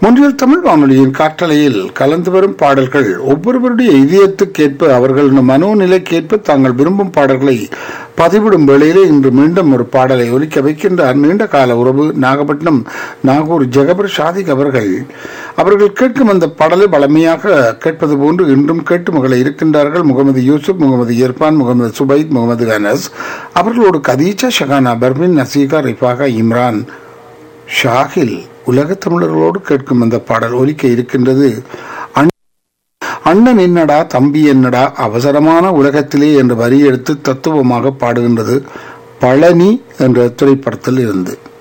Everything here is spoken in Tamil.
ஒன்றியல் தமிழ் வானொலியின் காற்றலையில் கலந்து வரும் பாடல்கள் ஒவ்வொருவருடைய இதயத்துக்கேற்ப அவர்கள் மனோநிலைக்கேற்ப தாங்கள் விரும்பும் பாடல்களை பதிவிடும் வேளையிலே இன்று மீண்டும் ஒரு பாடலை ஒலிக்க வைக்கின்றார் நீண்ட கால உறவு நாகப்பட்டினம் நாகூர் ஜெகபர் ஷாதிக் அவர்கள் அவர்கள் கேட்கும் அந்த பாடலை பழமையாக கேட்பது போன்று இன்றும் கேட்டு மகளை இருக்கின்றார்கள் முகமது யூசுப் முகமது இர்பான் முகமது சுபைத் முகமது அனஸ் அவர்களோடு கதீஜா ஷகானா பர்மின் நசீகா ரிஃபாகா இம்ரான் ஷாகில் உலகத் தமிழர்களோடு கேட்கும் அந்த பாடல் ஒலிக்க இருக்கின்றது அண்ண- அண்ணன் என்னடா தம்பி என்னடா அவசரமான உலகத்திலே என்ற வரி எடுத்து தத்துவமாக பாடுகின்றது பழனி என்ற திரைப்படத்தில் இருந்து